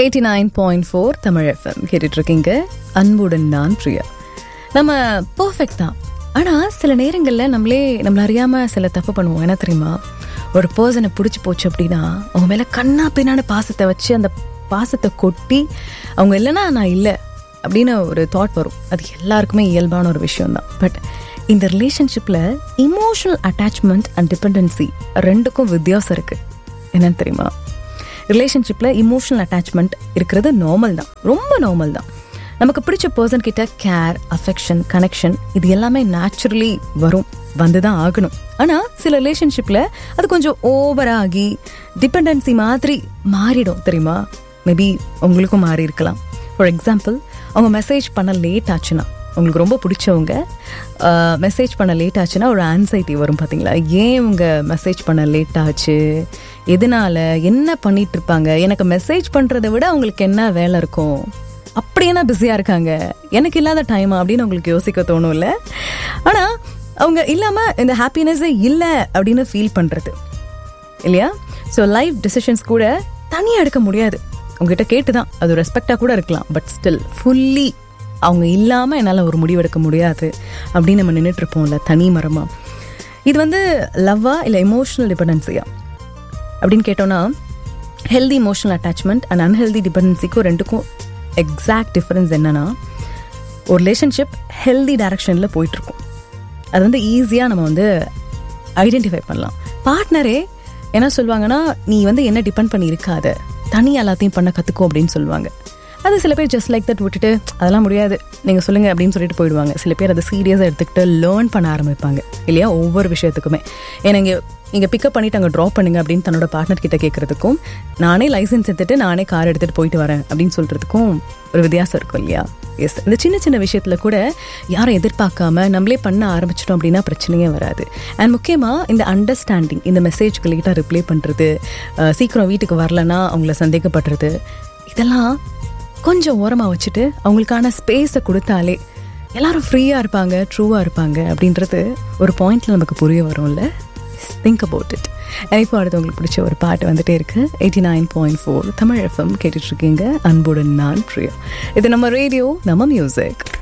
eighty nine point four Tamil FM கேட்டுட்டு இருக்கீங்க அன்புடன் நான் பிரியா நம்ம பர்ஃபெக்ட் தான் ஆனால் சில நேரங்களில் நம்மளே நம்மள அறியாமல் சில தப்பு பண்ணுவோம் என்ன தெரியுமா ஒரு பர்சனை பிடிச்சி போச்சு அப்படின்னா அவங்க மேலே கண்ணா பின்னான பாசத்தை வச்சு அந்த பாசத்தை கொட்டி அவங்க இல்லைன்னா நான் இல்லை அப்படின்னு ஒரு தாட் வரும் அது எல்லாருக்குமே இயல்பான ஒரு விஷயம் தான் பட் இந்த ரிலேஷன்ஷிப்பில் இமோஷனல் அட்டாச்மெண்ட் அண்ட் டிபெண்டன்சி ரெண்டுக்கும் வித்தியாசம் இருக்குது என்னன்னு தெரியுமா ரிலேஷன்ஷிப்பில் இமோஷனல் அட்டாச்மெண்ட் இருக்கிறது நார்மல் தான் ரொம்ப நார்மல் தான் நமக்கு பிடிச்ச பர்சன் கிட்ட கேர் அஃபெக்ஷன் கனெக்ஷன் இது எல்லாமே நேச்சுரலி வரும் வந்து தான் ஆகணும் ஆனால் சில ரிலேஷன்ஷிப்பில் அது கொஞ்சம் ஓவராகி டிபெண்டன்சி மாதிரி மாறிடும் தெரியுமா மேபி உங்களுக்கும் மாறி இருக்கலாம் ஃபார் எக்ஸாம்பிள் அவங்க மெசேஜ் பண்ண லேட் ஆச்சுன்னா உங்களுக்கு ரொம்ப பிடிச்சவங்க மெசேஜ் பண்ண லேட் ஆச்சுன்னா ஒரு ஆன்சைட்டி வரும் பார்த்தீங்களா ஏன் இவங்க மெசேஜ் பண்ண லேட் ஆச்சு எதனால என்ன பண்ணிட்டு இருப்பாங்க எனக்கு மெசேஜ் பண்ணுறதை விட அவங்களுக்கு என்ன வேலை இருக்கும் அப்படி என்ன பிஸியாக இருக்காங்க எனக்கு இல்லாத டைமா அப்படின்னு உங்களுக்கு யோசிக்க தோணும் இல்லை ஆனால் அவங்க இல்லாமல் இந்த ஹாப்பினஸ்ஸே இல்லை அப்படின்னு ஃபீல் பண்ணுறது இல்லையா ஸோ லைஃப் டிசிஷன்ஸ் கூட தனியாக எடுக்க முடியாது உங்ககிட்ட கேட்டு தான் அது ரெஸ்பெக்டாக கூட இருக்கலாம் பட் ஸ்டில் ஃபுல்லி அவங்க இல்லாமல் என்னால் ஒரு முடிவெடுக்க முடியாது அப்படின்னு நம்ம நின்றுட்டு இருப்போம்ல தனி மரமாக இது வந்து லவ்வா இல்லை எமோஷனல் டிபெண்டன்சியா அப்படின்னு கேட்டோன்னா healthy emotional attachment and unhealthy டிபெண்டன்சிக்கும் ரெண்டுக்கும் எக்ஸாக்ட் டிஃப்ரென்ஸ் என்னன்னா ஒரு ரிலேஷன்ஷிப் ஹெல்தி டைரக்ஷனில் போயிட்டுருக்கும் அது வந்து ஈஸியாக நம்ம வந்து ஐடென்டிஃபை பண்ணலாம் பார்ட்னரே என்ன சொல்லுவாங்கன்னா நீ வந்து என்ன டிபெண்ட் பண்ணி இருக்காத தனி எல்லாத்தையும் பண்ண கற்றுக்கோ அப்படின்னு சொல்லுவாங்க அது சில பேர் ஜஸ்ட் லைக் தட் விட்டுட்டு அதெல்லாம் முடியாது நீங்கள் சொல்லுங்கள் அப்படின்னு சொல்லிட்டு போயிடுவாங்க சில பேர் அதை சீரியஸாக எடுத்துக்கிட்டு லேர்ன் பண்ண ஆரம்பிப்பாங்க இல்லையா ஒவ்வொரு விஷயத்துக்குமே ஏன்னா இங்கே இங்கே பிக்கப் பண்ணிட்டு அங்கே ட்ராப் பண்ணுங்க அப்படின்னு தன்னோட பார்ட்னர் கிட்ட கேட்கறதுக்கும் நானே லைசன்ஸ் எடுத்துட்டு நானே கார் எடுத்துகிட்டு போயிட்டு வரேன் அப்படின்னு சொல்கிறதுக்கும் ஒரு வித்தியாசம் இருக்கும் இல்லையா எஸ் இந்த சின்ன சின்ன விஷயத்தில் கூட யாரும் எதிர்பார்க்காம நம்மளே பண்ண ஆரம்பிச்சிட்டோம் அப்படின்னா பிரச்சனையே வராது அண்ட் முக்கியமாக இந்த அண்டர்ஸ்டாண்டிங் இந்த மெசேஜ்க்கு லேட்டாக ரிப்ளை பண்ணுறது சீக்கிரம் வீட்டுக்கு வரலன்னா அவங்கள சந்தேகப்படுறது இதெல்லாம் கொஞ்சம் ஓரமாக வச்சுட்டு அவங்களுக்கான ஸ்பேஸை கொடுத்தாலே எல்லாரும் ஃப்ரீயாக இருப்பாங்க ட்ரூவாக இருப்பாங்க அப்படின்றது ஒரு பாயிண்ட்ல நமக்கு புரிய வரும்ல திங்க் அபவுட் இட் இப்போ அடுத்து உங்களுக்கு பிடிச்ச ஒரு பாட்டு வந்துட்டே இருக்கு eighty nine point four Tamil FM கேட்டுட்ருக்கீங்க அன்புடன் நான் பிரியா இது நம்ம ரேடியோ நம்ம மியூசிக்